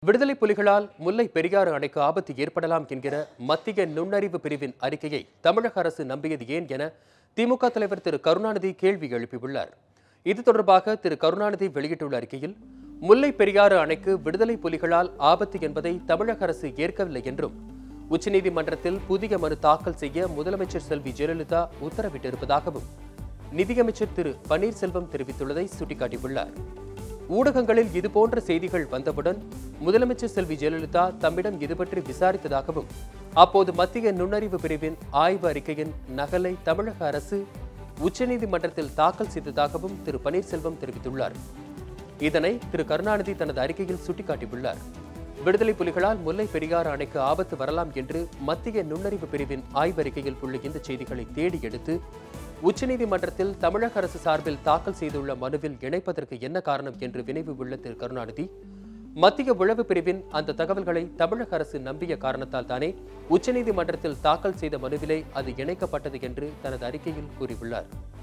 விடுதலை புலிகளால் முல்லை பெரியாறு அணைக்கு ஆபத்து ஏற்படலாம் என்கிற மத்திய நுண்ணறிவு பிரிவின் அறிக்கையை தமிழக அரசு நம்பியது ஏன் என திமுக தலைவர் திரு கருணாநிதி கேள்வி எழுப்பியுள்ளார் இது தொடர்பாக திரு கருணாநிதி வெளியிட்டுள்ள அறிக்கையில் முல்லை பெரியாறு அணைக்கு விடுதலை புலிகளால் ஆபத்து என்பதை தமிழக அரசு ஏற்கவில்லை என்றும் உச்சநீதிமன்றத்தில் புதிய மனு தாக்கல் செய்ய முதலமைச்சர் செல்வி ஜெயலலிதா உத்தரவிட்டிருப்பதாகவும் நிதியமைச்சர் திரு பன்னீர்செல்வம் தெரிவித்துள்ளதை சுட்டிக்காட்டியுள்ளார் ஊடகங்களில் இதுபோன்ற செய்திகள் வந்தவுடன் முதலமைச்சர் செல்வி ஜெயலலிதா தம்மிடம் இது பற்றி விசாரித்ததாகவும் அப்போது மத்திய நுண்ணறிவு பிரிவின் ஆய்வு அறிக்கையின் நகலை தமிழக அரசு உச்சநீதிமன்றத்தில் தாக்கல் செய்ததாகவும் திரு பன்னீர்செல்வம் தெரிவித்துள்ளார் இதனை திரு கருணாநிதி தனது அறிக்கையில் சுட்டிக்காட்டியுள்ளார் விடுதலை புலிகளால் முல்லை பெரியாறு அணைக்கு ஆபத்து வரலாம் என்று மத்திய நுண்ணறிவு பிரிவின் ஆய்வறிக்கையில் உள்ள இந்த செய்திகளை தேடி எடுத்து உச்சநீதிமன்றத்தில் தமிழக அரசு சார்பில் தாக்கல் செய்துள்ள மனுவில் இணைப்பதற்கு என்ன காரணம் என்று வினைவு உள்ள திரு கருணாநிதி மத்திய உளவு பிரிவின் அந்த தகவல்களை தமிழக அரசு நம்பிய காரணத்தால் தானே உச்சநீதிமன்றத்தில் தாக்கல் செய்த மனுவிலே அது இணைக்கப்பட்டது என்று தனது அறிக்கையில் கூறியுள்ளார்